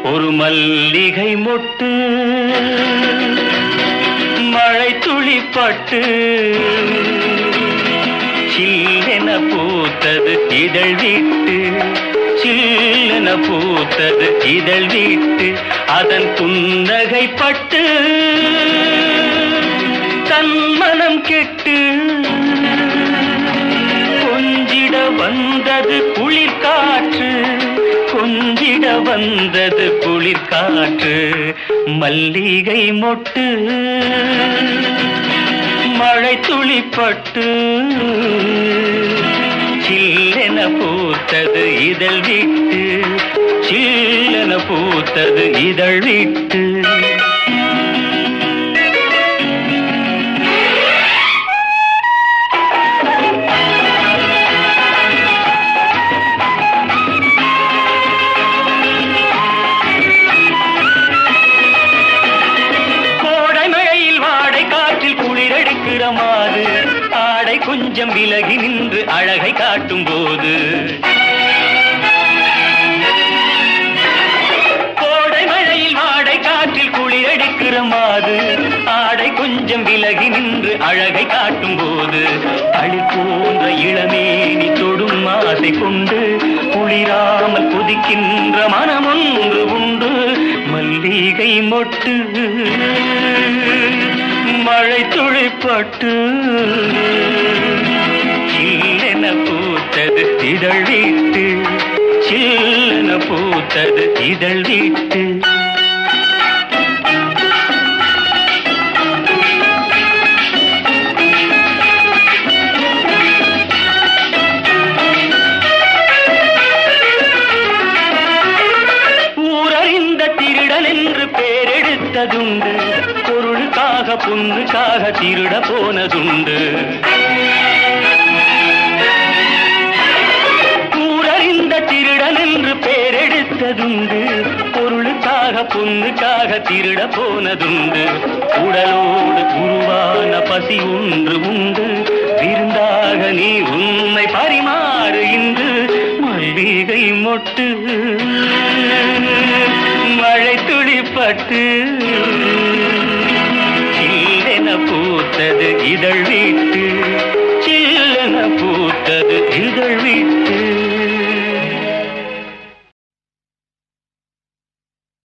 ஒரு மல்லிகை மொட்டு மழை துளிப்பட்டு சில்லென பூத்தது இதழ் விட்டு சில்லென பூத்தது இதழ் விட்டு அதன் புன்னகை பட்டு தன் மனம் கெட்டு கொஞ்சிட வந்தது குளிர் காற்று கொஞ்சிட வந்தது குளிர் காற்று மல்லிகை மொட்டு மழை துளிப்பட்டு சில்லென பூத்தது இதழ் விட்டு சில்லென பூத்தது இதழ் விட்டு கோடை மழையில் வாடை காற்றில் குளிரடிக்கிற மாது ஆடை கொஞ்சம் விலகி நின்று அழகை காட்டும் போது கோடை மழையில் வாடை காற்றில் குளிரடிக்கிற மாது ஆடை கொஞ்சம் விலகி நின்று அழகை காட்டும் போது அழி போன்ற இளமேனி தொடும் ஆசை கொண்டு குளிராமல் கொதிக்கின்ற மனம் ஒன்று உண்டு மல்லிகை மொட்டு மழை துளிப்பட்டு சில்லென பூத்தது இதழ் விட்டு சில்லென பூத்தது இதழ் விட்டு ஊரறிந்த திருடன் என்று பேரெடுத்ததுண்டு பொருளுக்காக பொண்ணுக்காக திருட போனதுண்டு ஊரறிந்த திருடன் என்று பேரெடுத்ததுண்டு பொருளுக்காக பொண்ணுக்காக திருட போனதுண்டு உடலோடு உருவான பசி ஒன்று உண்டு விருந்தாக நீ உண்மை பரிமாறு இன்று மல்லிகை மொட்டு மழை துளிப்பட்டு சில்லென பூத்தது இதழ் விட்டு சில்லென பூத்தது